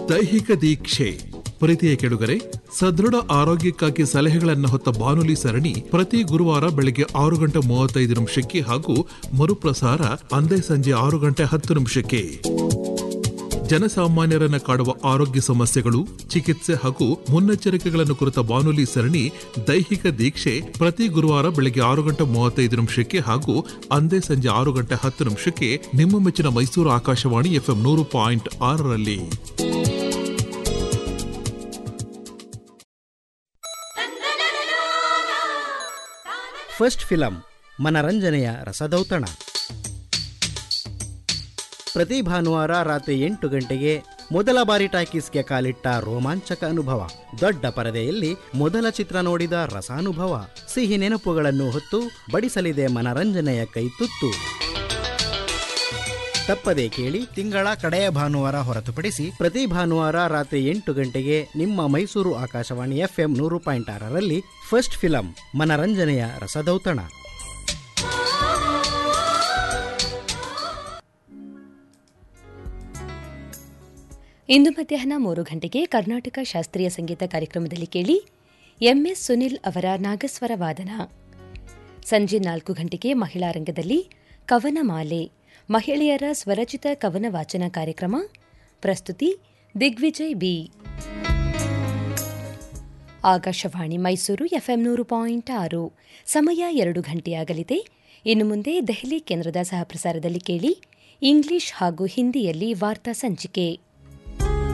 ದೈಹಿಕ ದೀಕ್ಷೆ ಪ್ರೀತಿಯ ಕೆಡುಗರೆ ಸದೃಢ ಆರೋಗ್ಯಕ್ಕಾಗಿ ಸಲಹೆಗಳನ್ನು ಹೊತ್ತ ಬಾನುಲಿ ಸರಣಿ ಪ್ರತಿ ಗುರುವಾರ ಬೆಳಗ್ಗೆ ಆರು ಗಂಟೆ ಮೂವತ್ತೈದು ನಿಮಿಷಕ್ಕೆ ಹಾಗೂ ಮರುಪ್ರಸಾರ ಅಂದೇ ಸಂಜೆ ಆರು ಗಂಟೆ ಹತ್ತು ನಿಮಿಷಕ್ಕೆ ಜನಸಾಮಾನ್ಯರನ್ನ ಕಾಡುವ ಆರೋಗ್ಯ ಸಮಸ್ಯೆಗಳು ಚಿಕಿತ್ಸೆ ಹಾಗೂ ಮುನ್ನೆಚ್ಚರಿಕೆಗಳನ್ನು ಕುರಿತ ಬಾನುಲಿ ಸರಣಿ ದೈಹಿಕ ದೀಕ್ಷೆ ಪ್ರತಿ ಗುರುವಾರ ಬೆಳಗ್ಗೆ ಆರು ಗಂಟೆ ಮೂವತ್ತೈದು ನಿಮಿಷಕ್ಕೆ ಹಾಗೂ ಅಂದೇ ಸಂಜೆ ಆರು ಗಂಟೆ ಹತ್ತು ನಿಮಿಷಕ್ಕೆ ನಿಮ್ಮ ಮೆಚ್ಚಿನ ಮೈಸೂರು ಆಕಾಶವಾಣಿ ಎಫ್ಎಂ ನೂರು ಪಾಯಿಂಟ್ ಆರರಲ್ಲಿ ಫಸ್ಟ್ ಫಿಲಂ ಮನರಂಜನೆಯ ರಸದೌತಣ ಪ್ರತಿ ಭಾನುವಾರ ರಾತ್ರಿ ಎಂಟು ಗಂಟೆಗೆ ಮೊದಲ ಬಾರಿ ಟಾಕೀಸ್ಗೆ ಕಾಲಿಟ್ಟ ರೋಮಾಂಚಕ ಅನುಭವ ದೊಡ್ಡ ಪರದೆಯಲ್ಲಿ ಮೊದಲ ಚಿತ್ರ ನೋಡಿದ ರಸಾನುಭವ ಸಿಹಿ ನೆನಪುಗಳನ್ನು ಹೊತ್ತು ಬಡಿಸಲಿದೆ ಮನರಂಜನೆಯ ಕೈತುತ್ತು ತಪ್ಪದೆ ಕೇಳಿ ತಿಂಗಳ ಕಡೆಯ ಭಾನುವಾರ ಹೊರತುಪಡಿಸಿ ಪ್ರತಿ ಭಾನುವಾರ ರಾತ್ರಿ ಎಂಟು ಗಂಟೆಗೆ ನಿಮ್ಮ ಮೈಸೂರು ಆಕಾಶವಾಣಿ ಎಫ್ಎಂ ನೂರು ಪಾಯಿಂಟ್ ಆರರಲ್ಲಿ ಫಸ್ಟ್ ಫಿಲಂ ಮನರಂಜನೆಯ ರಸದೌತಣ ಇಂದು ಮಧ್ಯಾಹ್ನ ಮೂರು ಗಂಟೆಗೆ ಕರ್ನಾಟಕ ಶಾಸ್ತ್ರೀಯ ಸಂಗೀತ ಕಾರ್ಯಕ್ರಮದಲ್ಲಿ ಕೇಳಿ ಎಂಎಸ್ ಸುನಿಲ್ ಅವರ ನಾಗಸ್ವರ ವಾದನ ಸಂಜೆ ನಾಲ್ಕು ಗಂಟೆಗೆ ಮಹಿಳಾ ರಂಗದಲ್ಲಿ ಕವನಮಾಲೆ ಮಹಿಳೆಯರ ಸ್ವರಚಿತ ಕವನ ವಾಚನ ಕಾರ್ಯಕ್ರಮ ಪ್ರಸ್ತುತಿ ದಿಗ್ವಿಜಯ್ ಬಿ ಆಕಾಶವಾಣಿ ಮೈಸೂರು ಎಫ್ಎಂ ನೂರು ಪಾಯಿಂಟ್ ಆರು ಸಮಯ ಎರಡು ಗಂಟೆಯಾಗಲಿದೆ ಇನ್ನು ಮುಂದೆ ದೆಹಲಿ ಕೇಂದ್ರದ ಸಹಪ್ರಸಾರದಲ್ಲಿ ಕೇಳಿ ಇಂಗ್ಲಿಷ್ ಹಾಗೂ ಹಿಂದಿಯಲ್ಲಿ ವಾರ್ತಾ ಸಂಚಿಕೆ